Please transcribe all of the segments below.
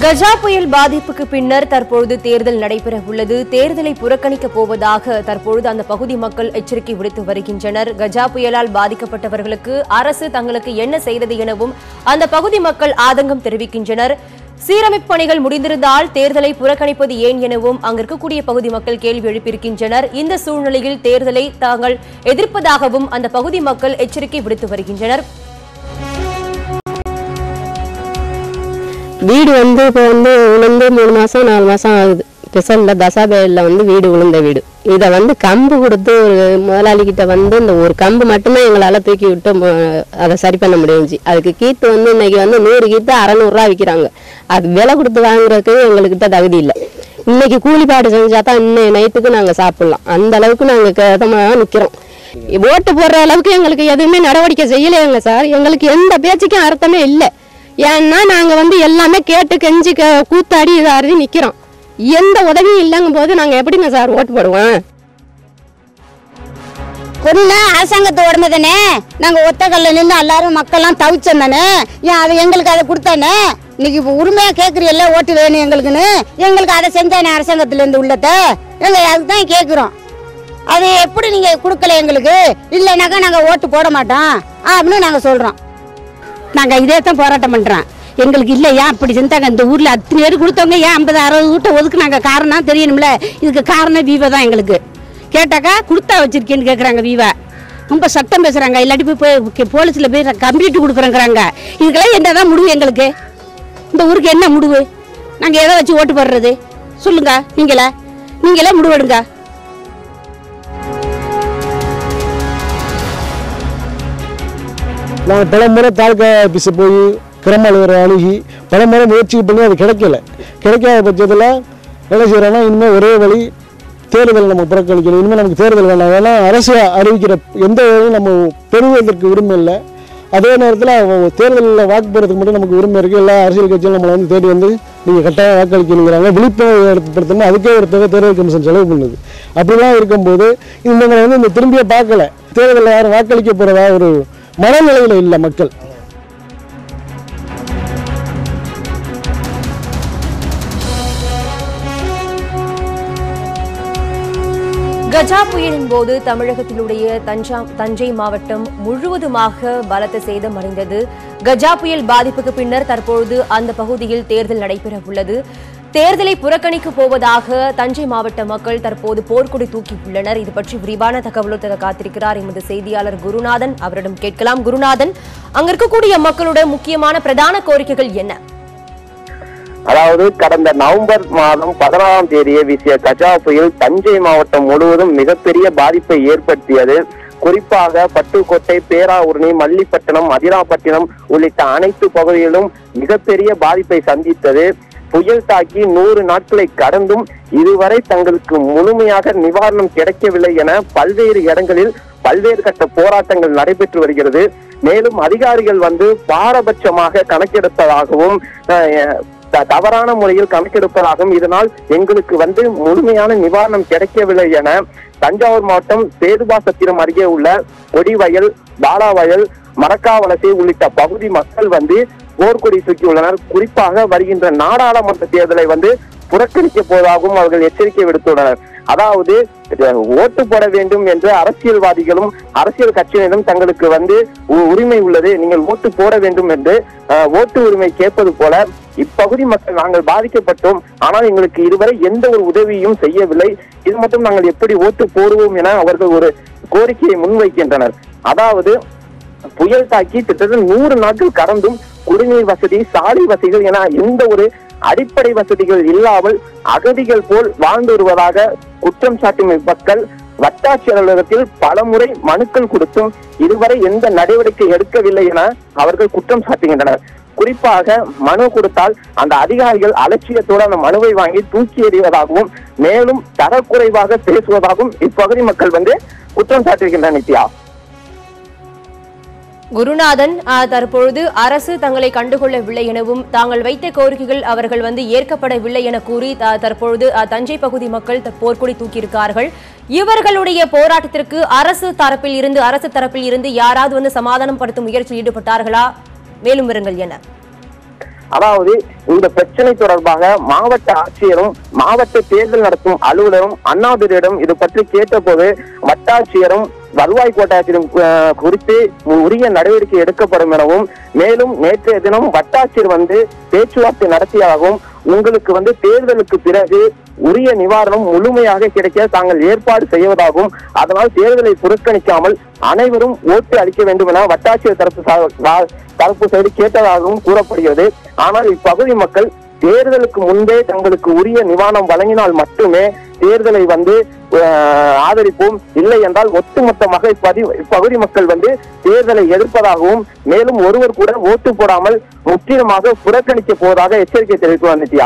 கஜா புயல் பாதிப்புக்கு பின்னர் தற்பொழுது தேர்தல் நடைபெற உள்ளது தேர்தலை புறக்கணிக்கப் போவதாக தற்பொழுது அந்த பகுதி மக்கள் எச்சரிக்கை விடுத்து வருகின்றனர் கஜா புயலால் பாதிக்கப்பட்டவர்களுக்கு அரசு தங்களுக்கு என்ன செய்தது எனவும் அந்த பகுதி மக்கள் ஆதங்கம் தெரிவிக்கின்றனர் சீரமைப்பு பணிகள் முடிந்திருந்தால் தேர்தலை புறக்கணிப்பது ஏன் எனவும் அங்கு இருக்கக்கூடிய பகுதி மக்கள் கேள்வி எழுப்பியிருக்கின்றனர் இந்த சூழ்நிலையில் தேர்தலை தாங்கள் எதிர்ப்பதாகவும் அந்த பகுதி மக்கள் எச்சரிக்கை விடுத்து வருகின்றனர் வீடு வந்து இப்போ வந்து விழுந்து மூணு மாதம் நாலு மாதம் ஆகுது ஸ்பெஷலில் தசாபேலில் வந்து வீடு விழுந்த வீடு இதை வந்து கம்பு கொடுத்து ஒரு முதலாளிகிட்ட வந்து இந்த ஒரு கம்பு மட்டுமே எங்களால் தூக்கி விட்டு ம- அதை சரி பண்ண முடிஞ்சுச்சு அதுக்கு கீத்து வந்து இன்னைக்கு வந்து நூறு கீத்து அறநூறுரூவா விற்கிறாங்க அது விலை கொடுத்து வாங்குறதுக்கு எங்கள்கிட்ட தகுதி இல்லை இன்னைக்கு கூலிப்பாடு செஞ்சா தான் இன்னைய நைட்டுக்கு நாங்கள் சாப்பிடலாம் அந்த அளவுக்கு நாங்கள் கதமாக நிற்கிறோம் ஓட்டு போடுற அளவுக்கு எங்களுக்கு எதுவுமே நடவடிக்கை செய்யலைங்க சார் எங்களுக்கு எந்த பேச்சுக்கும் அர்த்தமே இல்லை ஏன்னா நாங்கள் வந்து எல்லாமே கேட்டு கெஞ்சி க- கூத்தாடி இதாடி நிற்கிறோம் எந்த உதவியும் இல்லைங்கும் போது நாங்கள் எப்படிங்க சார் ஓட்டு போடுவோம் பொண்ணு அரசாங்கத்து உடம்பு தானே நாங்க ஒத்தக்கல்ல நின்று எல்லாரும் மக்கள்லாம் தவிச்சோம் தானே ஏன் அதை எங்களுக்கு அதை கொடுத்தானே இன்னைக்கு இப்போ உரிமையா கேட்குறீல்ல ஓட்டு வேணும் எங்களுக்குன்னு எங்களுக்கு அதை செஞ்சானே அரசாங்கத்துல இருந்து உள்ளத எங்க அதுக்கு தான் கேட்குறோம் அது எப்படி நீங்க கொடுக்கல எங்களுக்கு இல்லைனாக்கா நாங்க ஓட்டு போட மாட்டோம் அப்படின்னு நாங்க சொல்றோம் நாங்கள் இதே தான் போராட்டம் பண்ணுறோம் எங்களுக்கு இல்லை ஏன் அப்படி செஞ்சாங்க இந்த ஊரில் அத்தனை பேர் கொடுத்தவங்க ஏன் ஐம்பது அறுபது வீட்டை ஒதுக்குனாங்க காரணம் தெரியணும்ல இதுக்கு காரணம் வீவா தான் எங்களுக்கு கேட்டாக்கா கொடுத்தா வச்சிருக்கேன்னு கேட்குறாங்க வீவா ரொம்ப சத்தம் பேசுகிறாங்க இல்லாட்டி போய் போய் போலீஸில் போய் கம்ப்ளீட் கொடுக்குறேங்கிறாங்க இதுக்கெல்லாம் என்ன தான் முடிவு எங்களுக்கு இந்த ஊருக்கு என்ன முடிவு நாங்கள் எதை வச்சு ஓட்டு போடுறது சொல்லுங்க நீங்களே நீங்களே முடிவெடுங்க நாங்கள் பல முறை தாலுக்கா ஆஃபீஸு போய் கிராம அலுவலரை அணுகி பல முறை முயற்சி பண்ணி அது கிடைக்கல கிடைக்காத பட்சத்தில் என்ன செய்கிறோன்னா இனிமேல் ஒரே வழி தேர்தல் நம்ம புறக்கணிக்கணும் இனிமேல் நமக்கு தேர்தல் வேண்டாம் ஏன்னா அரசு அறிவிக்கிற எந்த வழியும் நம்ம பெறுவதற்கு உரிமை இல்லை அதே நேரத்தில் தேர்தலில் வாக்கு போடுறதுக்கு மட்டும் நமக்கு உரிமை இருக்குது எல்லா அரசியல் கட்சியும் நம்மளை வந்து தேடி வந்து நீங்கள் கட்டாயம் வாக்களிக்கணுங்கிறாங்க விழிப்புணர்வு ஏற்படுத்தணும் அதுக்கே ஒரு தொகை தேர்தல் கமிஷன் செலவு பண்ணுது அப்படிலாம் இருக்கும்போது இவங்களை வந்து இந்த திரும்பியே பார்க்கல தேர்தலில் யாரும் வாக்களிக்க போகிறதா ஒரு மனநிலையில் இல்லை மக்கள் கஜா புயலின் போது தமிழகத்தினுடைய தஞ்சா தஞ்சை மாவட்டம் முழுவதுமாக பலத்த சேதம் அடைந்தது கஜா புயல் பாதிப்புக்கு பின்னர் தற்பொழுது அந்த பகுதியில் தேர்தல் நடைபெற உள்ளது தேர்தலை புறக்கணிக்க போவதாக தஞ்சை மாவட்ட மக்கள் தற்போது போர்க்கொடி தூக்கி உள்ளனர் இது பற்றி விரிவான தகவலோடு தர காத்திருக்கிறார் எமது செய்தியாளர் குருநாதன் அவரிடம் கேட்கலாம் குருநாதன் அங்க இருக்கக்கூடிய மக்களோட முக்கியமான பிரதான கோரிக்கைகள் என்ன அதாவது கடந்த நவம்பர் மாதம் பதினாறாம் தேதியே வீசிய கஜா புயல் தஞ்சை மாவட்டம் முழுவதும் மிகப்பெரிய பாதிப்பை ஏற்படுத்தியது குறிப்பாக பட்டுக்கோட்டை பேராவூரணி மல்லிப்பட்டினம் அதிராப்பட்டினம் உள்ளிட்ட அனைத்து பகுதிகளிலும் மிகப்பெரிய பாதிப்பை சந்தித்தது புயல் தாக்கி நூறு நாட்களை கடந்தும் இதுவரை தங்களுக்கு முழுமையாக நிவாரணம் கிடைக்கவில்லை என பல்வேறு இடங்களில் பல்வேறு கட்ட போராட்டங்கள் நடைபெற்று வருகிறது மேலும் அதிகாரிகள் வந்து பாரபட்சமாக கணக்கெடுப்பதாகவும் அஹ், த- தவறான முறையில் கணக்கெடுப்பதாகவும் இதனால் எங்களுக்கு வந்து முழுமையான நிவாரணம் கிடைக்கவில்லை என தஞ்சாவூர் மாவட்டம் சேதுபாசத்திரம் அருகே உள்ள கொடிவயல் பாலாவயல் மரக்காவலசை உள்ளிட்ட பகுதி மக்கள் வந்து போர்க்கொடி தூக்கியுள்ளனர் குறிப்பாக வருகின்ற நாடாளுமன்ற தேர்தலை வந்து புறக்கணிக்க போவதாகவும் அவர்கள் எச்சரிக்கை விடுத்துள்ளனர் அதாவது அஹ், ஓட்டு போட வேண்டும் என்று அரசியல்வாதிகளும் அரசியல் கட்சியினரும் தங்களுக்கு வந்து உ- உரிமை உள்ளது நீங்கள் ஓட்டு போட வேண்டும் என்று அஹ், ஓட்டு உரிமை கேட்பது போல இப்பகுதி மக்கள் நாங்கள் பாதிக்கப்பட்டோம் ஆனால் எங்களுக்கு இதுவரை எந்த ஒரு உதவியும் செய்யவில்லை இது மட்டும் நாங்கள் எப்படி ஓட்டு போடுவோம் என அவர்கள் ஒரு கோரிக்கையை முன்வைக்கின்றனர் அதாவது புயல் தாக்கி கிட்டத்தட்ட நூறு நாட்கள் கடந்தும் குடிநீர் வசதி சாலை வசதிகள் என எந்த ஒரு அடிப்படை வசதிகள் இல்லாமல் அகதிகள் போல் வாழ்ந்து வருவதாக குற்றம் சாட்டும் மக்கள் வட்டாட்சியர் அலுவலகத்தில் பலமுறை மனுக்கள் கொடுத்தும் இதுவரை எந்த நடவடிக்கை எடுக்கவில்லை என அவர்கள் குற்றம் சாட்டுகின்றனர் குறிப்பாக மனு கொடுத்தால் அந்த அதிகாரிகள் அலட்சியத்தோடு அந்த மனுவை வாங்கி தூக்கி எறிவதாகவும் மேலும் தரக்குறைவாக பேசுவதாகவும் இப்பகுதி மக்கள் வந்து குற்றம் சாட்டுகின்றனர் நித்யா குருநாதன் ஆ, தற்பொழுது அரசு தங்களை கண்டுகொள்ளவில்லை எனவும் தாங்கள் வைத்த கோரிக்கைகள் அவர்கள் வந்து ஏற்கப்படவில்லை என கூறி த- தற்பொழுது ஆ, தஞ்சை பகுதி மக்கள் த- போர்க்கொடி தூக்கியிருக்கார்கள் இவர்களுடைய போராட்டத்திற்கு அரசு தரப்பில் இருந்து அரசு தரப்பில் இருந்து யாராவது வந்து சமாதானம் படுத்தும் முயற்சியில் ஈடுபட்டார்களா மேலும் விவரங்கள் என்ன அதாவது இந்த பிரச்சனை தொடர்பாக மாவட்ட ஆட்சியரும் மாவட்ட தேர்தல் நடத்தும் அலுவலரும் அண்ணாதுரையிடம் இது பற்றி கேட்டபோது வட்டாட்சியரும் வருவாய் கோட்டாட்சியரும் அஹ், குறித்து உரிய நடவடிக்கை எடுக்கப்படும் எனவும் மேலும் நேற்றைய தினம் வட்டாட்சியர் வந்து பேச்சுவார்த்தை நடத்தியதாகவும் உங்களுக்கு வந்து தேர்தலுக்கு பிறகு உரிய நிவாரணம் முழுமையாக கிடைக்க தாங்கள் ஏற்பாடு செய்வதாகவும் அதனால் தேர்தலை புறக்கணிக்காமல் அனைவரும் ஓட்டு அளிக்க வேண்டும் என வட்டாட்சியர் தரப்பு சா- வா- தரப்பு சைடு கேட்டதாகவும் கூறப்படுகிறது ஆனால் இப்பகுதி மக்கள் தேர்தலுக்கு முன்பே தங்களுக்கு உரிய நிவாரணம் வழங்கினால் மட்டுமே தேர்தலை வந்து அஹ், ஆதரிப்போம் இல்லை என்றால் ஒட்டுமொத்தமாக இப்பதி இப்பகுதி மக்கள் வந்து தேர்தலை எதிர்ப்பதாகவும் மேலும் ஒருவர் கூட ஓட்டு போடாமல் முற்றிலுமாக புறக்கணிக்க போவதாக எச்சரிக்கை தெரிவித்துள்ளார் நித்யா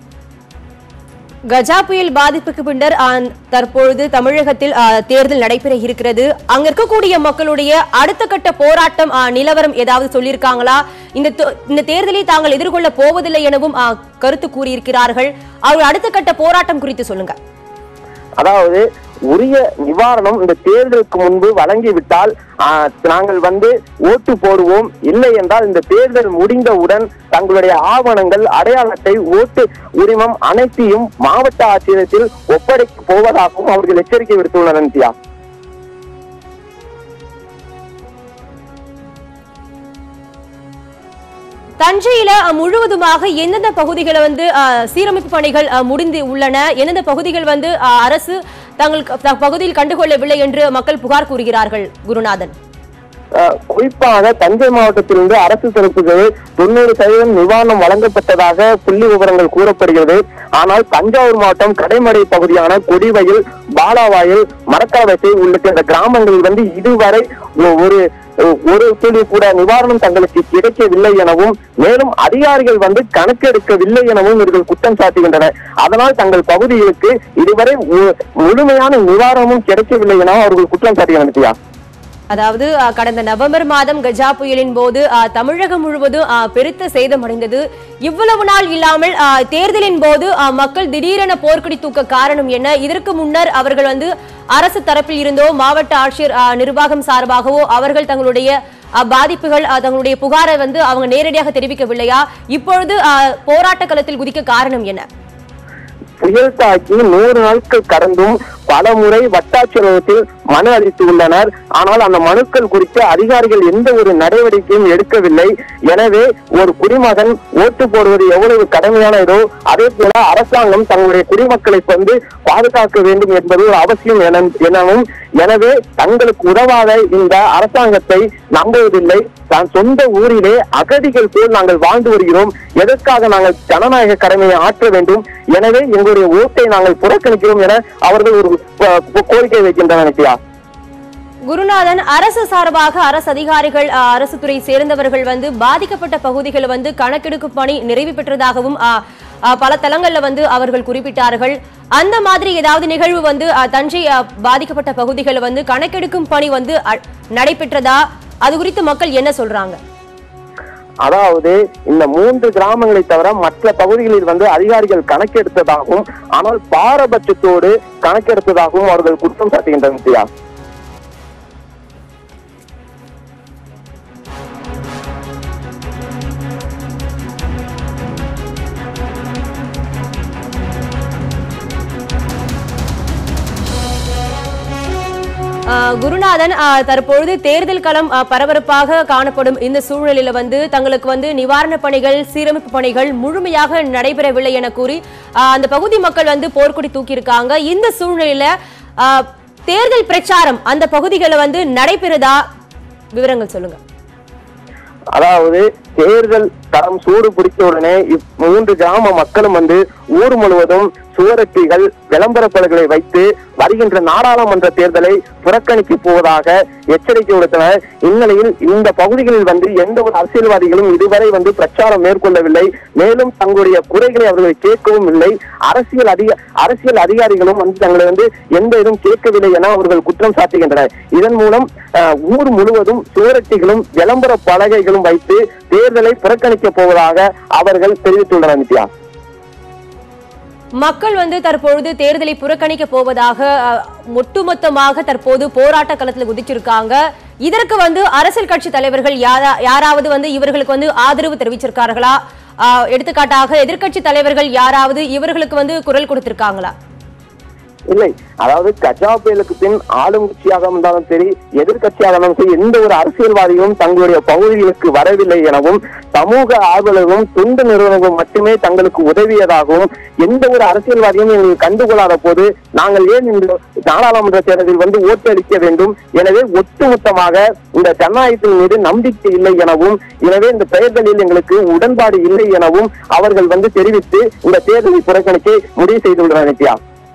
கஜா புயல் பாதிப்புக்கு பின்னர் ஆ, தற்பொழுது தமிழகத்தில் ஆ, தேர்தல் நடைபெற இருக்கிறது அங்க இருக்கக்கூடிய மக்களுடைய அடுத்த கட்ட போராட்டம் ஆ, நிலவரம் ஏதாவது சொல்லியிருக்காங்களா இந்த தொ- இந்த தேர்தலை தாங்கள் எதிர்கொள்ள போவதில்லை எனவும் ஆ, கருத்து கூறியிருக்கிறார்கள் அவர் அடுத்த கட்ட போராட்டம் குறித்து சொல்லுங்க அதாவது உரிய நிவாரணம் இந்த தேர்தலுக்கு முன்பு வழங்கிவிட்டால் ஆஹ், நாங்கள் வந்து ஓட்டு போடுவோம் இல்லை என்றால் இந்த தேர்தல் முடிந்தவுடன் தங்களுடைய ஆவணங்கள் அடையாளத்தை ஓட்டு உரிமம் அனைத்தையும் மாவட்ட ஆட்சியரத்தில் ஒப்படைக்க போவதாகவும் அவர்கள் எச்சரிக்கை விடுத்துள்ளனர் நித்யா தஞ்சையில அ, முழுவதுமாக எந்தெந்த பகுதிகளை வந்து அ, சீரமைப்பு பணிகள் அ, முடிந்து உள்ளன எந்தெந்த பகுதிகள் வந்து அ, அரசு தங்களுக்கு த- பகுதியில் கண்டுகொள்ளவில்லை என்று மக்கள் புகார் கூறுகிறார்கள் குருநாதன் அஹ், குறிப்பாக தஞ்சை மாவட்டத்திலிருந்து அரசு தரப்புக்கு தொண்ணூறு சதவீதம் நிவாரணம் வழங்கப்பட்டதாக புள்ளி விவரங்கள் கூறப்படுகிறது ஆனால் தஞ்சாவூர் மாவட்டம் கடைமடை பகுதியான கொடிவயல் பாலாவாயல் மரக்காவசை உள்ளிட்ட இந்த கிராமங்களில் வந்து இதுவரை ஒ- ஒரு ஒரு துளி கூட நிவாரணம் தங்களுக்கு கிடைக்கவில்லை எனவும் மேலும் அதிகாரிகள் வந்து கணக்கெடுக்கவில்லை எனவும் இவர்கள் குற்றம் சாட்டுகின்றனர் அதனால் தங்கள் பகுதிகளுக்கு இதுவரை மு- முழுமையான நிவாரணமும் கிடைக்கவில்லை என அவர்கள் குற்றம் சாட்டுகின்றனர் நித்யா. அதாவது அ, கடந்த நவம்பர் மாதம் கஜா புயலின் போது அ, தமிழகம் முழுவதும் அ, பெருத்த சேதமடைந்தது இவ்வளவு நாள் இல்லாமல் அ, தேர்தலின் போது அ, மக்கள் திடீரென போர்க்கொடி தூக்க காரணம் என்ன இதற்கு முன்னர் அவர்கள் வந்து அரசு தரப்பில் இருந்தோ மாவட்ட ஆட்சியர் அ, நிர்வாகம் சார்பாகவோ அவர்கள் தங்களுடைய அ, பாதிப்புகள் அ, தங்களுடைய புகாரை வந்து அவங்க நேரடியாக தெரிவிக்கவில்லையா இப்பொழுது அ, போராட்ட களத்தில் குதிக்க காரணம் என்ன புயல் தாக்கி நூறு நாட்கள் கடந்தும் பல முறை வட்டாட்சியரகத்தில் மனு அளித்துள்ளனர் ஆனால் அந்த மனுக்கள் குறித்து அதிகாரிகள் எந்த ஒரு நடவடிக்கையும் எடுக்கவில்லை எனவே ஒரு குடிமகன் ஓட்டு போடுவது எவ்வளவு கடமையானதோ அதே போல அரசாங்கம் தங்களுடைய குடிமக்களை வந்து பாதுகாக்க வேண்டும் என்பது ஒரு அவசியம் என- எனவும் எனவே தங்களுக்கு உதவாத இந்த அரசாங்கத்தை நம்புவதில்லை தான் சொந்த ஊரிலே அகதிகள் போல் நாங்கள் வாழ்ந்து வருகிறோம் எதற்காக நாங்கள் ஜனநாயக கடமையை ஆற்ற வேண்டும் எனவே எங்களுடைய ஓட்டை நாங்கள் புறக்கணிக்கிறோம் என அவர்கள் ஒரு அஹ், கோரிக்கை வைக்கின்றனர் நித்யா குருநாதன் அரசு சார்பாக அரசு அதிகாரிகள் அ, அரசு துறை சேர்ந்தவர்கள் வந்து பாதிக்கப்பட்ட பகுதிகளை வந்து கணக்கெடுக்கும் பணி நிறைவு பெற்றதாகவும் அ, அ, பல தளங்கள்ல வந்து அவர்கள் குறிப்பிட்டார்கள் அந்த மாதிரி ஏதாவது நிகழ்வு வந்து அ, தஞ்சை அ, பாதிக்கப்பட்ட பகுதிகளை வந்து கணக்கெடுக்கும் பணி வந்து அ, நடைபெற்றதா அது குறித்து மக்கள் என்ன சொல்றாங்க அதாவது இந்த மூன்று கிராமங்களை தவிர மற்ற பகுதிகளில் வந்து அதிகாரிகள் கணக்கெடுத்ததாகவும் ஆனால் பாரபட்சத்தோடு கணக்கெடுத்ததாகவும் அவர்கள் குற்றம் சாட்டுகின்றனர் நித்யா ஆ, குருநாதன் ஆ, தற்பொழுது தேர்தல் களம் ஆ, பரபரப்பாக காணப்படும் இந்த சூழலில வந்து தங்களுக்கு வந்து நிவாரணப் பணிகள் சீரமைப்பு பணிகள் முழுமையாக நடைபெறவில்லை என கூறி ஆ, அந்த பகுதி மக்கள் வந்து போர்க்கொடி தூக்கியிருக்காங்க இந்த சூழ்நிலையில ஆ, தேர்தல் பிரச்சாரம் அந்த பகுதிகளில் வந்து நடைபெறுதா விவரங்கள் சொல்லுங்க அதாவது தேர்தல் தரம் சூடு பிடித்த உடனே இப் மூன்று கிராம மக்களும் வந்து ஊர் முழுவதும் சுவரொட்டிகள் விளம்பர பலகைகளை வைத்து வருகின்ற நாடாளுமன்ற தேர்தலை புறக்கணிக்க போவதாக எச்சரிக்கை விடுத்தனர் இந்நிலையில் இந்த பகுதிகளில் வந்து எந்த ஒரு அரசியல்வாதிகளும் இதுவரை வந்து பிரச்சாரம் மேற்கொள்ளவில்லை மேலும் தங்களுடைய குறைகளை அவர்கள் கேட்கவும் இல்லை அரசியல் அதிக அரசியல் அதிகாரிகளும் வந்து தங்களை வந்து எந்த இதுவும் கேட்கவில்லை என அவர்கள் குற்றம் சாட்டுகின்றனர் இதன் மூலம் அஹ், ஊர் முழுவதும் சுவரொட்டிகளும் விளம்பர பலகைகளும் வைத்து தேர்தலை புறக்கணிக்க போவதாக அவர்கள் தெரிவித்துள்ளனர் நித்யா மக்கள் வந்து தற்பொழுது தேர்தலை புறக்கணிக்க போவதாக அஹ், ஒட்டுமொத்தமாக தற்போது போராட்ட களத்தில் குதிச்சிருக்காங்க இதற்கு வந்து அரசியல் கட்சி தலைவர்கள் யாரா யாராவது வந்து இவர்களுக்கு வந்து ஆதரவு தெரிவிச்சிருக்கார்களா ஆஹ், எடுத்துக்காட்டாக எதிர்க்கட்சி தலைவர்கள் யாராவது இவர்களுக்கு வந்து குரல் கொடுத்திருக்காங்களா இல்லை அதாவது கஜா புயலுக்கு பின் ஆளும் கட்சியாக இருந்தாலும் சரி எதிர்க்கட்சியாக இருந்தாலும் சரி எந்த ஒரு அரசியல்வாதியும் தங்களுடைய பகுதிகளுக்கு வரவில்லை எனவும் சமூக ஆர்வலர்களும் தொண்டு நிறுவனங்களும் மட்டுமே தங்களுக்கு உதவியதாகவும் எந்த ஒரு அரசியல்வாதியும் எங்களுக்கு கண்டுகொள்ளாத போது நாங்கள் ஏன் இந்த நாடாளுமன்ற தேர்தலில் வந்து ஓட்டளிக்க வேண்டும் எனவே ஒட்டுமொத்தமாக இந்த ஜனநாயகத்தின் மீது நம்பிக்கை இல்லை எனவும் எனவே இந்த தேர்தலில் எங்களுக்கு உடன்பாடு இல்லை எனவும் அவர்கள் வந்து தெரிவித்து இந்த தேர்தலை புறக்கணிக்க முடிவு செய்துள்ளனர் நித்யா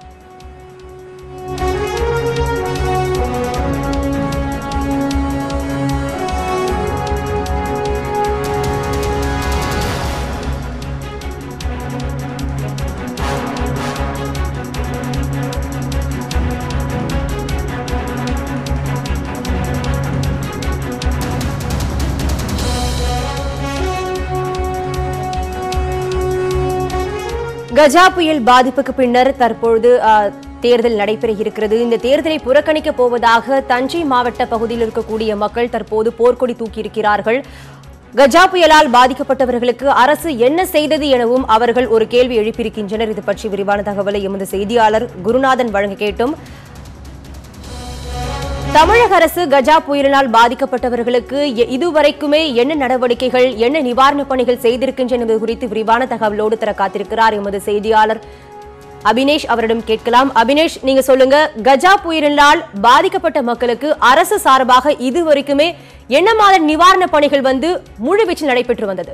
கஜா புயல் பாதிப்புக்கு பின்னர் தற்பொழுது ஆஹ், தேர்தல் நடைபெற இருக்கிறது இந்த தேர்தலை புறக்கணிக்க போவதாக தஞ்சை மாவட்ட பகுதியில் இருக்கக்கூடிய மக்கள் தற்போது போர்க்கொடி தூக்கியிருக்கிறார்கள் கஜா புயலால் பாதிக்கப்பட்டவர்களுக்கு அரசு என்ன செய்தது எனவும் அவர்கள் ஒரு கேள்வி எழுப்பியிருக்கின்றனர் இது பற்றி விரிவான தகவலை எமது செய்தியாளர் குருநாதன் வழங்க கேட்டோம் தமிழக அரசு கஜா புயலினால் பாதிக்கப்பட்டவர்களுக்கு எ- இதுவரைக்குமே என்ன நடவடிக்கைகள் என்ன நிவாரணப் பணிகள் செய்திருக்கின்றன என்பது குறித்து விரிவான தகவலோடு தர காத்திருக்கிறார் எமது செய்தியாளர் அபினேஷ் அவரிடம் கேட்கலாம் அபினேஷ் நீங்க சொல்லுங்க கஜா புயலினால் பாதிக்கப்பட்ட மக்களுக்கு அரசு சார்பாக இதுவரைக்குமே என்ன மாதிரி நிவாரணப் பணிகள் வந்து முழுவீச்சில் நடைபெற்று வந்தது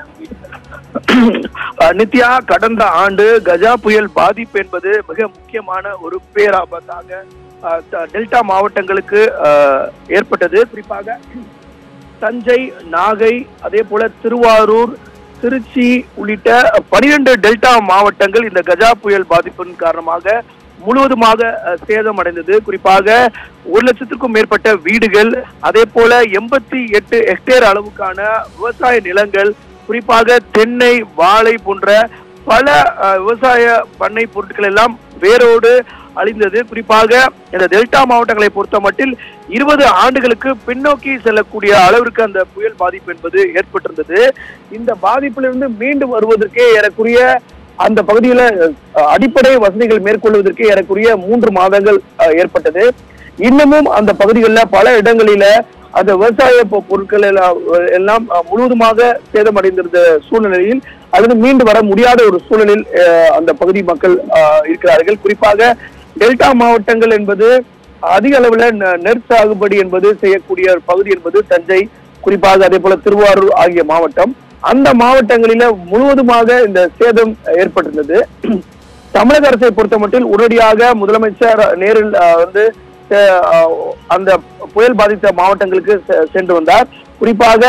அஹ் நித்யா கடந்த ஆண்டு கஜா புயல் பாதிப்பு என்பது மிக முக்கியமான ஒரு பேராபத்தாக அஹ், த- டெல்டா மாவட்டங்களுக்கு அஹ், ஏற்பட்டது குறிப்பாக தஞ்சை நாகை அதே போல திருவாரூர் திருச்சி உள்ளிட்ட பனிரெண்டு டெல்டா மாவட்டங்கள் இந்த கஜா புயல் பாதிப்பின் காரணமாக முழுவதுமாக அஹ், சேதமடைந்தது குறிப்பாக ஒரு லட்சத்திற்கும் மேற்பட்ட வீடுகள் அதே போல எண்பத்தி எட்டு ஹெக்டேர் அளவுக்கான விவசாய நிலங்கள் குறிப்பாக தென்னை வாழை போன்ற பல அஹ், விவசாய பண்ணை பொருட்கள் எல்லாம் வேரோடு அழிந்தது குறிப்பாக இந்த டெல்டா மாவட்டங்களை பொறுத்த மட்டில் இருபது ஆண்டுகளுக்கு பின்னோக்கி செல்லக்கூடிய அளவிற்கு அந்த புயல் பாதிப்பு என்பது ஏற்பட்டிருந்தது இந்த பாதிப்பிலிருந்து மீண்டு வருவதற்கே ஏறக்குறைய அந்த பகுதியில அஹ், அடிப்படை வசதிகள் மேற்கொள்வதற்கு ஏறக்குறைய மூன்று மாதங்கள் அஹ், ஏற்பட்டது இன்னமும் அந்த பகுதிகளில் பல இடங்களில அந்த விவசாய பொ- பொருட்கள் எல்லாம் எல்லாம் அஹ், முழுவதுமாக சேதமடைந்திருந்த சூழ்நிலையில் அல்லது மீண்டு வர முடியாத ஒரு சூழலில் அஹ், அந்த பகுதி மக்கள் அஹ், இருக்கிறார்கள் குறிப்பாக டெல்டா மாவட்டங்கள் என்பது அதிக அளவுல நெ- நெற் சாகுபடி என்பது செய்யக்கூடிய ஒரு பகுதி என்பது தஞ்சை குறிப்பாக அதே போல திருவாரூர் ஆகிய மாவட்டம் அந்த மாவட்டங்களில முழுவதுமாக இந்த சேதம் ஏற்பட்டிருந்தது தமிழக அரசை பொறுத்தமட்டில் உடனடியாக முதலமைச்சர் நேரில் அஹ், வந்து அஹ், அந்த புயல் பாதித்த மாவட்டங்களுக்கு செ- சென்று வந்தார் குறிப்பாக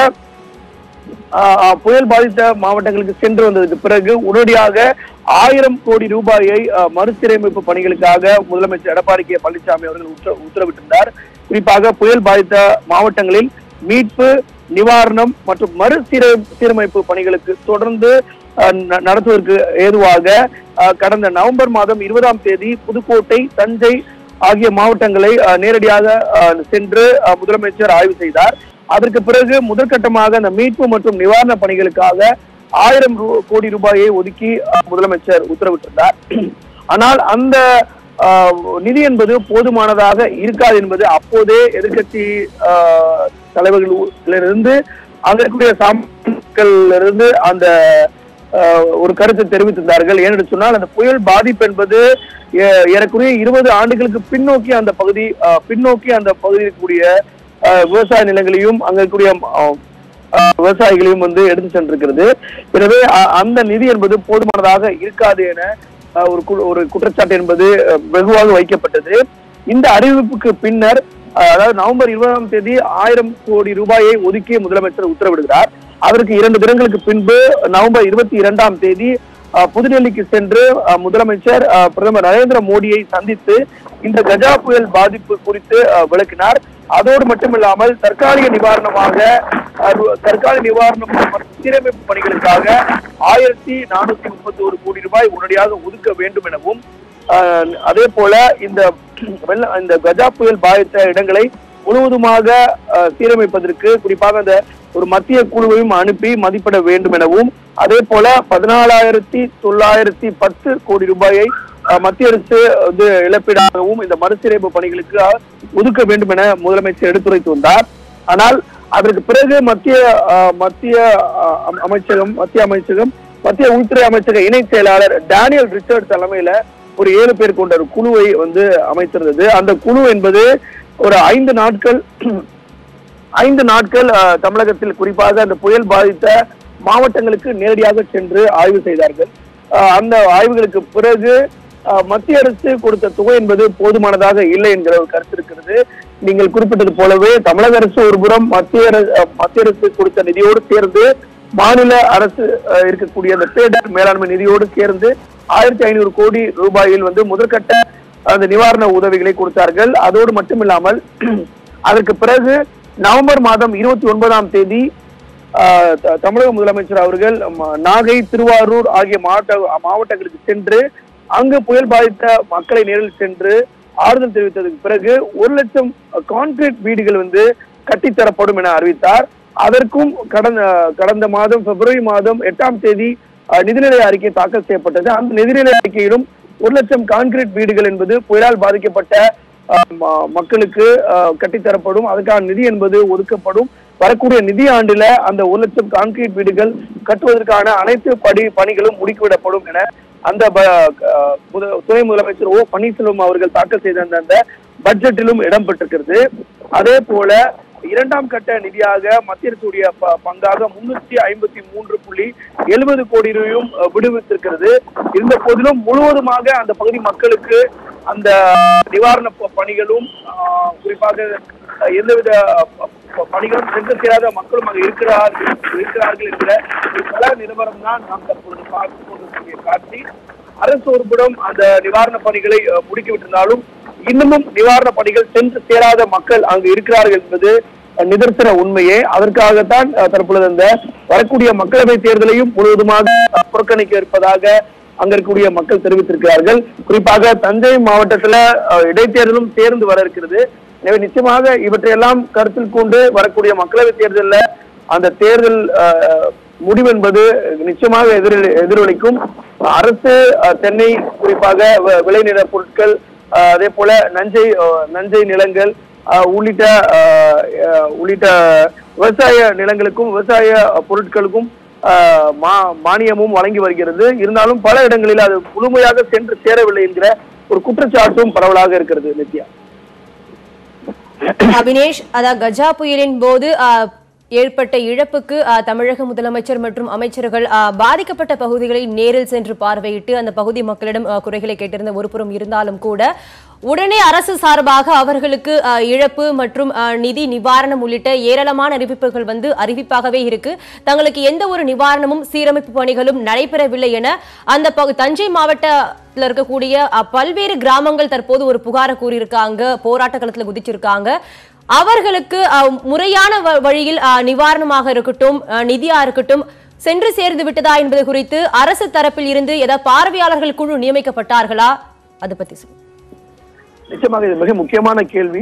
ஆஹ் ஆஹ் புயல் பாதித்த மாவட்டங்களுக்கு சென்று வந்ததுக்கு பிறகு உடனடியாக ஆயிரம் கோடி ரூபாயை ஆஹ் மறுசீரமைப்பு பணிகளுக்காக முதலமைச்சர் எடப்பாடி கே பழனிசாமி அவர்கள் உத்தர- உத்தரவிட்டிருந்தார் குறிப்பாக புயல் பாதித்த மாவட்டங்களில் மீட்பு நிவாரணம் மற்றும் மறுசீர சீரமைப்பு பணிகளுக்கு தொடர்ந்து ஆஹ் ந- நடத்துவதற்கு ஏதுவாக ஆஹ் கடந்த நவம்பர் மாதம் இருபதாம் தேதி புதுக்கோட்டை தஞ்சை ஆகிய மாவட்டங்களை ஆஹ் நேரடியாக ஆஹ் சென்று ஆஹ் முதலமைச்சர் ஆய்வு செய்தார் அதற்கு பிறகு முதற்கட்டமாக அந்த மீட்பு மற்றும் நிவாரண பணிகளுக்காக ஆயிரம் ரூ- கோடி ரூபாயை ஒதுக்கி அஹ், முதலமைச்சர் உத்தரவிட்டிருந்தார் ஆனால் அந்த அஹ், நிதி என்பது போதுமானதாக இருக்காது என்பது அப்போதே எதிர்க்கட்சி அஹ், தலைவர்களிலிருந்து அங்க இருக்கக்கூடிய சாமிகளிலிருந்து அந்த அஹ், ஒரு கருத்தை தெரிவித்திருந்தார்கள் ஏனென்று சொன்னால் அந்த புயல் பாதிப்பு என்பது ஏ- ஏறக்குறைய இருபது ஆண்டுகளுக்கு பின்னோக்கி அந்த பகுதி அஹ், பின்னோக்கி அந்த பகுதியில் இருக்கக்கூடிய அஹ், விவசாய நிலங்களையும் அங்க இருக்கக்கூடிய அஹ், அஹ், விவசாயிகளையும் வந்து எடுத்து சென்றிருக்கிறது எனவே அ- அந்த நிதி என்பது போதுமானதாக இருக்காது என அஹ், ஒரு கு- ஒரு குற்றச்சாட்டு என்பது அஹ், வெகுவாக வைக்கப்பட்டது இந்த அறிவிப்புக்கு பின்னர் அஹ், அதாவது நவம்பர் இருபதாம் தேதி ஆயிரம் கோடி ரூபாயை ஒதுக்கி முதலமைச்சர் உத்தரவிடுகிறார் அதற்கு இரண்டு தினங்களுக்கு பின்பு நவம்பர் இருபத்தி இரண்டாம் தேதி அஹ், புதுடெல்லிக்கு சென்று அஹ், முதலமைச்சர் அஹ், பிரதமர் நரேந்திர மோடியை சந்தித்து இந்த கஜா புயல் பாதிப்பு குறித்து அஹ், விளக்கினார் அதோடு மட்டுமில்லாமல் தற்காலிக நிவாரணமாக அஹ், ரு- தற்காலிக நிவாரணம் மற்றும் சீரமைப்பு பணிகளுக்காக ஆயிரத்தி நானூத்தி முப்பத்தி ஒரு கோடி ரூபாய் உடனடியாக ஒதுக்க வேண்டும் எனவும் அஹ், அதே போல இந்த வெள்ள இந்த கஜா புயல் பாதித்த இடங்களை முழுவதுமாக அஹ், சீரமைப்பதற்கு குறிப்பாக அந்த ஒரு மத்திய குழுவையும் அனுப்பி மதிப்பிட வேண்டும் எனவும் அதே போல பதினாலாயிரத்தி தொள்ளாயிரத்தி பத்து கோடி ரூபாயை அஹ், மத்திய அரசு வந்து இழப்பீடாகவும் இந்த மறுசீரமைப்பு பணிகளுக்கு அஹ், ஒதுக்க வேண்டும் என முதலமைச்சர் எடுத்துரைத்து வந்தார் ஆனால் அதற்கு பிறகு மத்திய அஹ், மத்திய அஹ், அம்- அமைச்சகம் மத்திய அமைச்சகம் மத்திய உள்துறை அமைச்சக இணை செயலாளர் டேனியல் ரிச்சர்ட் தலைமையில ஒரு ஏழு பேர் கொண்ட ஒரு குழுவை வந்து அமைத்திருந்தது அந்த குழு என்பது ஒரு ஐந்து நாட்கள் ஐந்து நாட்கள் அஹ், தமிழகத்தில் குறிப்பாக அந்த புயல் பாதித்த மாவட்டங்களுக்கு நேரடியாக சென்று ஆய்வு செய்தார்கள் அஹ், அந்த ஆய்வுகளுக்கு பிறகு அஹ், மத்திய அரசு கொடுத்த தொகை என்பது போதுமானதாக இல்லை என்கிற ஒரு கருத்து இருக்கிறது நீங்கள் குறிப்பிட்டது போலவே தமிழக அரசு ஒருபுறம் மத்திய அரசு அஹ், மத்திய அரசு கொடுத்த நிதியோடு சேர்ந்து மாநில அரசு அஹ், இருக்கக்கூடிய அந்த பேரிடர் மேலாண்மை நிதியோடு சேர்ந்து ஆயிரத்தி ஐநூறு கோடி ரூபாயில் வந்து முதற்கட்ட அந்த நிவாரண உதவிகளை கொடுத்தார்கள் அதோடு மட்டுமில்லாமல் அதற்கு பிறகு நவம்பர் மாதம் இருபத்தி ஒன்பதாம் தேதி ஆஹ், த- தமிழக முதலமைச்சர் அவர்கள் ம- நாகை திருவாரூர் ஆகிய மாவட்ட மாவட்டங்களுக்கு சென்று அங்கு புயல் பாதித்த மக்களை நேரில் சென்று ஆறுதல் தெரிவித்ததுக்கு பிறகு ஒரு லட்சம் கான்கிரீட் வீடுகள் வந்து கட்டித்தரப்படும் என அறிவித்தார் அதற்கும் கடந்த கடந்த மாதம் பிப்ரவரி மாதம் எட்டாம் தேதி அஹ், நிதிநிலை அறிக்கை தாக்கல் செய்யப்பட்டது அந்த நிதிநிலை அறிக்கையிலும் ஒரு லட்சம் கான்கிரீட் வீடுகள் என்பது புயலால் பாதிக்கப்பட்ட அஹ், ம- மக்களுக்கு அஹ், கட்டித்தரப்படும் அதுக்கான நிதி என்பது ஒதுக்கப்படும் வரக்கூடிய நிதி ஆண்டுல அந்த ஒரு லட்சம் கான்கிரீட் வீடுகள் கட்டுவதற்கான அனைத்து படி பணிகளும் முடுக்கிவிடப்படும் என அந்த ப- அஹ், முத- துணை முதலமைச்சர் ஓ பன்னீர்செல்வம் அவர்கள் தாக்கல் செய்த அந்த- அந்த பட்ஜெட்டிலும் இடம்பெற்றிருக்கிறது அதே போல இரண்டாம் கட்ட நிதியாக மத்திய அரசுடைய ப- பங்காக முன்னூத்தி ஐம்பத்தி மூன்று புள்ளி எழுபது கோடி ரூபாயும் அஹ், விடுவித்திருக்கிறது இருந்த போதிலும் முழுவதுமாக அந்த பகுதி மக்களுக்கு அந்த நிவாரண ப- பணிகளும் ஆஹ், குறிப்பாக அஹ், எந்தவித ப- ப- பணிகளும் சென்று சேராத மக்களும் அங்கு இருக்கிறார்கள் இருக்கிறார்கள் என்கிற ஒரு கள நிலவரம் தான் நாம் தற்பொழுது பார்த்து கொண்டிருக்கக்கூடிய காட்சி அரசு ஒருபுறம் அந்த நிவாரண பணிகளை அஹ், முடுக்கிவிட்டிருந்தாலும் இன்னமும் நிவாரண பணிகள் சென்று சேராத மக்கள் அங்கு இருக்கிறார்கள் என்பது அஹ், நிதர்சன உண்மையே அதற்காகத்தான் அஹ், தற்பொழுது அந்த வரக்கூடிய மக்களவை தேர்தலையும் முழுவதுமாக அஹ், புறக்கணிக்க இருப்பதாக அங்க இருக்கக்கூடிய மக்கள் தெரிவித்திருக்கிறார்கள் குறிப்பாக தஞ்சை மாவட்டத்துல அஹ், இடைத்தேர்தலும் சேர்ந்து வர இருக்கிறது எனவே நிச்சயமாக இவற்றையெல்லாம் கருத்தில் கொண்டு வரக்கூடிய மக்களவை தேர்தலில் அந்த தேர்தல் அஹ், முடிவு என்பது நிச்சயமாக எதிரொலி எதிரொலிக்கும் அரசு அஹ், தென்னை குறிப்பாக வ- விளைநில பொருட்கள் அஹ், அதே போல நஞ்சை அஹ், நஞ்சை நிலங்கள் அஹ், உள்ளிட்ட அஹ், அஹ், உள்ளிட்ட விவசாய நிலங்களுக்கும் விவசாய பொருட்களுக்கும் அஹ், மா- மானியமும் வழங்கி வருகிறது இருந்தாலும் பல இடங்களில் அது முழுமையாக சென்று சேரவில்லை என்கிற ஒரு குற்றச்சாட்டும் பரவலாக இருக்கிறது நித்யா அபினேஷ் அதாவது கஜா புயலின் போது ஆ, ஏற்பட்ட இழப்புக்கு ஆ, தமிழக முதலமைச்சர் மற்றும் அமைச்சர்கள் ஆ, பாதிக்கப்பட்ட பகுதிகளை நேரில் சென்று பார்வையிட்டு அந்த பகுதி மக்களிடம் ஆ, குறைகளை கேட்டிருந்த ஒருபுறம் இருந்தாலும் கூட உடனே அரசு சார்பாக அவர்களுக்கு ஆ, இழப்பு மற்றும் ஆ, நிதி நிவாரணம் உள்ளிட்ட ஏராளமான அறிவிப்புகள் வந்து அறிவிப்பாகவே இருக்கு தங்களுக்கு எந்த ஒரு நிவாரணமும் சீரமைப்பு பணிகளும் நடைபெறவில்லை என அந்த பகு- தஞ்சை மாவட்டத்தில் இருக்கக்கூடிய அ, பல்வேறு கிராமங்கள் தற்போது ஒரு புகாரை கூறியிருக்காங்க போராட்ட களத்துல குதிச்சிருக்காங்க அவர்களுக்கு அ, முறையான வ- வழியில் அ, நிவாரணமாக இருக்கட்டும் அ, நிதியா இருக்கட்டும் சென்று சேர்ந்து விட்டதா என்பது குறித்து அரசு தரப்பில் இருந்து ஏதாவது பார்வையாளர்கள் குழு நியமிக்கப்பட்டார்களா அதை பத்தி சொல்லுங்க நிச்சயமாக இது மிக முக்கியமான கேள்வி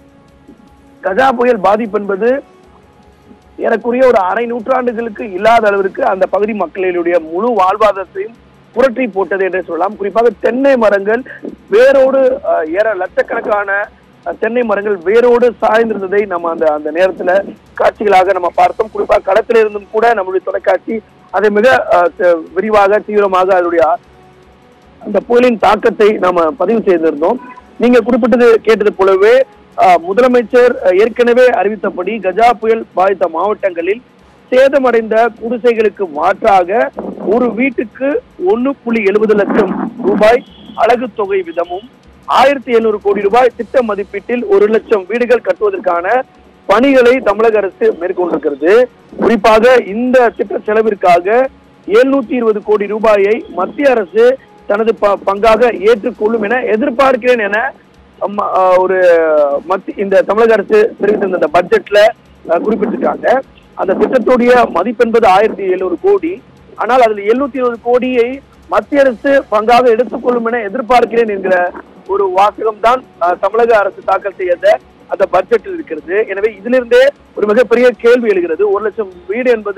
கஜா புயல் பாதிப்பு என்பது ஏறக்குறைய ஒரு அரை நூற்றாண்டுகளுக்கு இல்லாத அளவிற்கு அந்த பகுதி மக்களுடைய முழு வாழ்வாதாரத்தையும் புரட்டி போட்டது என்று சொல்லலாம் குறிப்பாக தென்னை மரங்கள் வேரோடு அஹ், ஏற லட்சக்கணக்கான அஹ், தென்னை மரங்கள் வேரோடு சாய்ந்திருந்ததை நம்ம அந்த அந்த நேரத்துல காட்சிகளாக நம்ம பார்த்தோம் குறிப்பாக களத்தில் இருந்தும் கூட நம்முடைய தொலைக்காட்சி அதை மிக அஹ், த- விரிவாக தீவிரமாக அதனுடைய அந்த புயலின் தாக்கத்தை நாம பதிவு செய்திருந்தோம் நீங்க குறிப்பிட்டது கேட்டது போலவே அஹ், முதலமைச்சர் அஹ், ஏற்கனவே அறிவித்தபடி கஜா புயல் பாதித்த மாவட்டங்களில் சேதமடைந்த குடிசைகளுக்கு மாற்றாக ஒரு வீட்டுக்கு ஒண்ணு புள்ளி எழுபது லட்சம் ரூபாய் அழகு தொகை விதமும் ஆயிரத்தி எழுநூறு கோடி ரூபாய் திட்ட மதிப்பீட்டில் ஒரு லட்சம் வீடுகள் கட்டுவதற்கான பணிகளை தமிழக அரசு மேற்கொண்டிருக்கிறது குறிப்பாக இந்த திட்ட செலவிற்காக எழுநூத்தி இருபது கோடி ரூபாயை மத்திய அரசு தனது ப- பங்காக ஏற்றுக்கொள்ளும் என எதிர்பார்க்கிறேன் என அம்ம- ஆஹ் ஒரு மத்தி இந்த தமிழக அரசு தெரிவித்திருந்த அந்த பட்ஜெட்ல ஆஹ் குறிப்பிட்டிருக்காங்க அந்த திட்டத்துடைய மதிப்பு என்பது ஆயிரத்தி எழுநூறு கோடி ஆனால் அதுல எழுநூத்தி இருபது கோடியை மத்திய அரசு பங்காக எடுத்துக்கொள்ளும் என எதிர்பார்க்கிறேன் என்கிற ஒரு வாசகம் தான் ஆஹ் தமிழக அரசு தாக்கல் செய்த அந்த பட்ஜெட்டில் இருக்கிறது எனவே இதிலிருந்தே ஒரு மிகப்பெரிய கேள்வி எழுகிறது ஒரு லட்சம் வீடு என்பது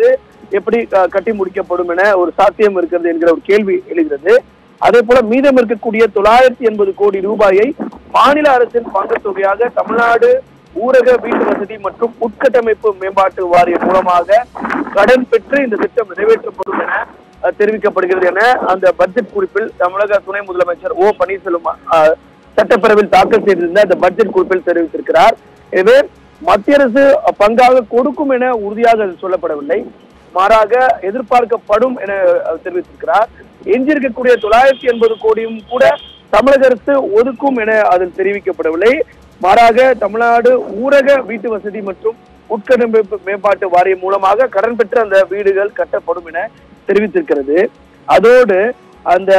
எப்படி அஹ், கட்டி முடிக்கப்படும் என ஒரு சாத்தியம் இருக்கிறது என்கிற ஒரு கேள்வி எழுகிறது அதே போல மீதம் இருக்கக்கூடிய தொள்ளாயிரத்தி எண்பது கோடி ரூபாயை மாநில அரசின் பங்குத் தொகையாக தமிழ்நாடு ஊரக வீட்டு வசதி மற்றும் உட்கட்டமைப்பு மேம்பாட்டு வாரியம் மூலமாக கடன் பெற்று இந்த திட்டம் நிறைவேற்றப்படும் என அஹ், தெரிவிக்கப்படுகிறது என அந்த பட்ஜெட் குறிப்பில் தமிழக துணை முதலமைச்சர் ஓ பன்னீர்செல்வம் அஹ், சட்டப்பேரவையில் தாக்கல் செய்திருந்த அந்த பட்ஜெட் குறிப்பில் தெரிவித்திருக்கிறார் எனவே மத்திய அரசு பங்காக கொடுக்கும் என உறுதியாக அது சொல்லப்படவில்லை மாறாக எதிர்பார்க்கப்படும் என அவர் தெரிவித்திருக்கிறார் எஞ்சிருக்கக்கூடிய தொள்ளாயிரத்தி எண்பது கோடியும் கூட தமிழக அரசு ஒதுக்கும் என அதில் தெரிவிக்கப்படவில்லை மாறாக தமிழ்நாடு ஊரக வீட்டு வசதி மற்றும் உட்கட்டமைப்பு மேம்பாட்டு வாரியம் மூலமாக கடன் பெற்ற அந்த வீடுகள் கட்டப்படும் என தெரிவித்திருக்கிறது அதோடு அந்த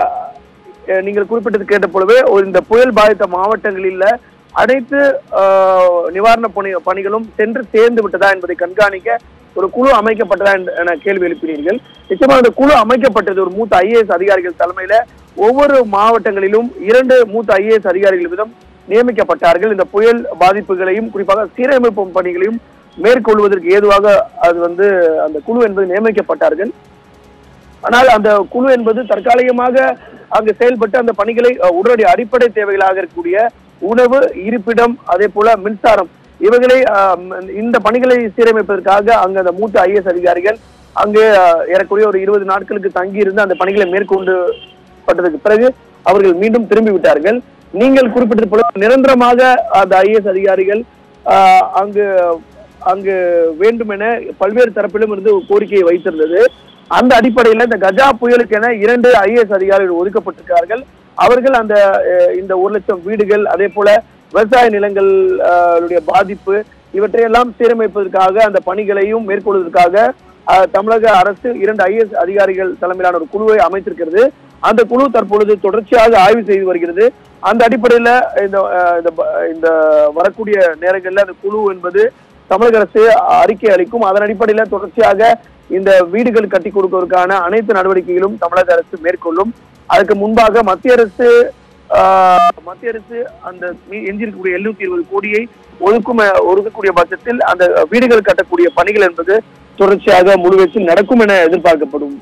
அஹ், நீங்கள் குறிப்பிட்டது கேட்ட போலவே ஒரு இந்த புயல் பாதித்த மாவட்டங்களில் அனைத்து அஹ், நிவாரண பணி பணிகளும் சென்று சேர்ந்து விட்டதா என்பதை கண்காணிக்க ஒரு குழு அமைக்கப்பட்டதா என்ற- என கேள்வி எழுப்பினீர்கள் நிச்சயமா அந்த குழு அமைக்கப்பட்டது ஒரு மூத்த ஐஏஎஸ் அதிகாரிகள் தலைமையில ஒவ்வொரு மாவட்டங்களிலும் இரண்டு மூத்த ஐஏஎஸ் அதிகாரிகள் விதம் நியமிக்கப்பட்டார்கள் இந்த புயல் பாதிப்புகளையும் குறிப்பாக சீரமைப்பு பணிகளையும் மேற்கொள்வதற்கு ஏதுவாக அது வந்து அந்த குழு என்பது நியமிக்கப்பட்டார்கள் ஆனால் அந்த குழு என்பது தற்காலிகமாக அங்கு செயல்பட்டு அந்த பணிகளை அஹ், உடனடி அடிப்படை தேவைகளாக இருக்கக்கூடிய உணவு இருப்பிடம் அதே போல மின்சாரம் இவைகளை அஹ், ம், இந்த பணிகளை சீரமைப்பதற்காக அங்கு அந்த மூத்த ஐஎஸ் அதிகாரிகள் அங்கு அஹ், ஏறக்குறைய ஒரு இருபது நாட்களுக்கு தங்கி இருந்து அந்த பணிகளை மேற்கொண்டு பட்டதுக்கு பிறகு அவர்கள் மீண்டும் திரும்பி விட்டார்கள் நீங்கள் குறிப்பிட்டது போல நிரந்தரமாக அந்த ஐஏஎஸ் அதிகாரிகள் ஆஹ், அங்கு அங்கு வேண்டும் என பல்வேறு தரப்பிலும் இருந்து ஒரு கோரிக்கையை வைத்திருந்தது அந்த அடிப்படையில் இந்த கஜா புயலுக்கென இரண்டு ஐஏஎஸ் அதிகாரிகள் ஒதுக்கப்பட்டிருக்கிறார்கள் அவர்கள் அந்த அஹ், இந்த ஒரு லட்சம் வீடுகள் அதே போல விவசாய நிலங்கள் ஆஹ், உடைய பாதிப்பு இவற்றையெல்லாம் சீரமைப்பதற்காக அந்த பணிகளையும் மேற்கொள்வதற்காக ஆஹ், தமிழக அரசு இரண்டு ஐஏஎஸ் அதிகாரிகள் தலைமையிலான ஒரு குழுவை அமைத்திருக்கிறது அந்த குழு தற்பொழுது தொடர்ச்சியாக ஆய்வு செய்து வருகிறது அந்த அடிப்படையில இந்த அஹ், இந்த ப- இந்த வரக்கூடிய நேரங்களில் அந்த குழு என்பது தமிழக அரசு அறிக்கை அளிக்கும் அதன் அடிப்படையில தொடர்ச்சியாக இந்த வீடுகள் கட்டி கொடுப்பதற்கான அனைத்து நடவடிக்கைகளும் தமிழக அரசு மேற்கொள்ளும் அதுக்கு முன்பாக மத்திய அரசு ஆஹ், மத்திய அரசு அந்த மீ- எஞ்சியிருக்கக்கூடிய எழுநூத்தி இருபது கோடியை ஒதுக்கும் அஹ், ஒதுக்கக்கூடிய பட்சத்தில் அந்த வீடுகள் கட்டக்கூடிய பணிகள் என்பது தொடர்ச்சியாக முழுவீச்சில் நடக்கும் என எதிர்பார்க்கப்படும்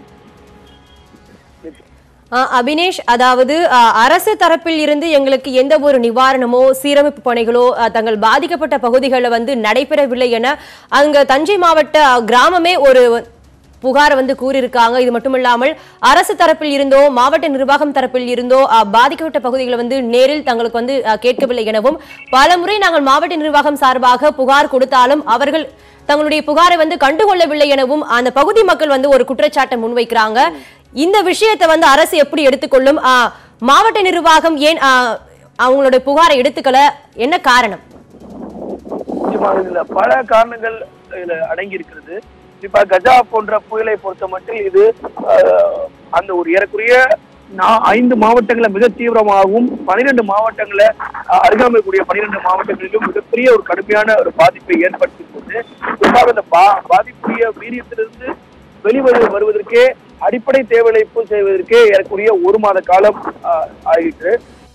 ஆ, அபினேஷ் அதாவது ஆ, அரசு தரப்பில் இருந்து எங்களுக்கு எந்த ஒரு நிவாரணமோ சீரமைப்பு பணிகளோ ஆ, தங்கள் பாதிக்கப்பட்ட பகுதிகளில் வந்து நடைபெறவில்லை என அங்க தஞ்சை மாவட்ட ஆ, கிராமமே ஒரு புகாரை வந்து கூறியிருக்காங்க இது மட்டுமில்லாமல் அரசு தரப்பில் இருந்தோ மாவட்ட நிர்வாகம் தரப்பில் இருந்தோ ஆ, பாதிக்கப்பட்ட பகுதிகளை வந்து நேரில் தங்களுக்கு வந்து ஆ, கேட்கவில்லை எனவும் பலமுறை நாங்கள் மாவட்ட நிர்வாகம் சார்பாக புகார் கொடுத்தாலும் அவர்கள் தங்களுடைய புகாரை வந்து கண்டுகொள்ளவில்லை எனவும் அந்த பகுதி மக்கள் வந்து ஒரு குற்றச்சாட்டை முன்வைக்கிறாங்க இந்த விஷயத்தை வந்து அரசு எப்படி எடுத்துக்கொள்ளும் ஆ, மாவட்ட நிர்வாகம் ஏன் ஆ, அவங்களுடைய புகாரை எடுத்துக்கல என்ன காரணம் நிச்சயமாக இதுல பல காரணங்கள் இதுல அடங்கி இருக்கிறது குறிப்பா கஜா போன்ற புயலை பொறுத்த மட்டும் இது ஆஹ், அந்த ஒரு ஏறக்குறைய நா- ஐந்து மாவட்டங்களை மிக தீவிரமாகவும் பனிரெண்டு மாவட்டங்களை ஆஹ், அருகாமை கூடிய பனிரெண்டு மாவட்டங்களிலும் மிகப்பெரிய ஒரு கடுமையான ஒரு பாதிப்பை ஏற்படுத்தியிருந்தது குறிப்பாக இந்த பா பாதிப்புடைய வீரியத்திலிருந்து வெளிவரு வருவதற்கே அடிப்படை தேவைகளை பூர்த்தி செய்வதற்கே ஏறக்குறைய ஒரு மாத காலம் ஆஹ், ஆகிட்டு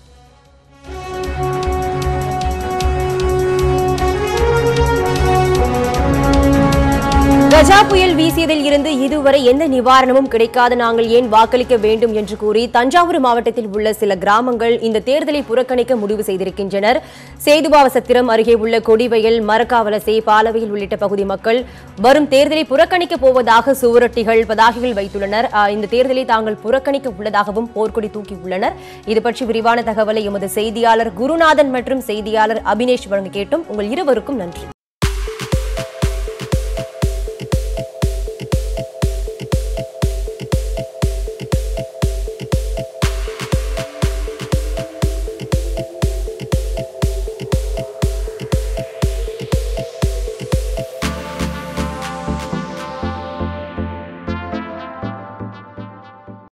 கஜா புயல் வீசியதில் இருந்து இதுவரை எந்த நிவாரணமும் கிடைக்காத நாங்கள் ஏன் வாக்களிக்க வேண்டும் என்று கூறி தஞ்சாவூர் மாவட்டத்தில் உள்ள சில கிராமங்கள் இந்த தேர்தலை புறக்கணிக்க முடிவு செய்திருக்கின்றனர் சேதுபாவ சத்திரம் அருகே உள்ள கொடிவயல் மரக்காவலசை பாலவையில் உள்ளிட்ட பகுதி மக்கள் வரும் தேர்தலை புறக்கணிக்க போவதாக சுவரொட்டிகள் பதாகைகள் வைத்துள்ளனர் ஆ, இந்த தேர்தலை தாங்கள் புறக்கணிக்க உள்ளதாகவும் போர்க்கொடி தூக்கி உள்ளனர் இது பற்றி விரிவான தகவலை எமது செய்தியாளர் குருநாதன் மற்றும் செய்தியாளர் அபினேஷ் வழங்க கேட்டும் உங்கள் இருவருக்கும் நன்றி